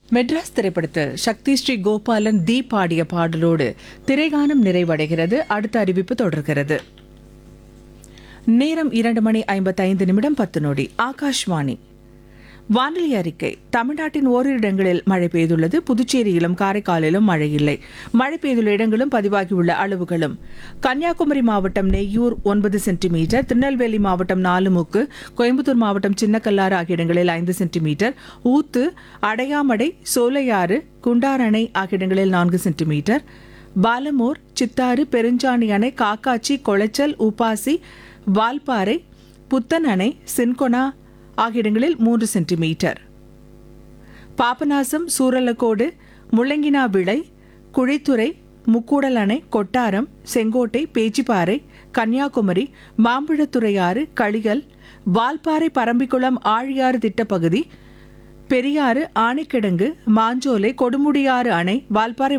மெட்ராஸ் திரைப்படத்தில் சக்தி ஸ்ரீ கோபாலன் தீ பாடிய பாடலோடு திரைகானம் நிறைவடைகிறது அடுத்த அறிவிப்பு தொடர்கிறது நேரம் இரண்டு மணி ஐம்பத்தைந்து நிமிடம் பத்து நொடி ஆகாஷ்வாணி வானிலை அறிக்கை தமிழ்நாட்டின் ஓரிரு இடங்களில் மழை பெய்துள்ளது புதுச்சேரியிலும் காரைக்காலிலும் மழை இல்லை மழை பெய்துள்ள இடங்களும் பதிவாகியுள்ள அளவுகளும் கன்னியாகுமரி மாவட்டம் நெய்யூர் ஒன்பது சென்டிமீட்டர் திருநெல்வேலி மாவட்டம் நாலுமுக்கு கோயம்புத்தூர் மாவட்டம் சின்னக்கல்லாறு ஆகிய இடங்களில் ஐந்து சென்டிமீட்டர் ஊத்து அடையாமடை சோலையாறு குண்டாரணை ஆகிய இடங்களில் நான்கு சென்டிமீட்டர் பாலமோர் சித்தாறு பெருஞ்சாணி அணை காக்காச்சி கொளச்சல் உப்பாசி வால்பாறை புத்தன் அணை சின்கொனா ஆகிய இடங்களில் மூன்று சென்டிமீட்டர் பாபநாசம் சூரலக்கோடு முள்ளங்கினா விளை குழித்துறை முக்கூடல் அணை கொட்டாரம் செங்கோட்டை பேச்சிப்பாறை கன்னியாகுமரி மாம்பழத்துறையாறு களிகள் வால்பாறை பரம்பிக்குளம் ஆழியாறு திட்டப்பகுதி பெரியாறு ஆணைக்கிடங்கு மாஞ்சோலை கொடுமுடியாறு அணை வால்பாறை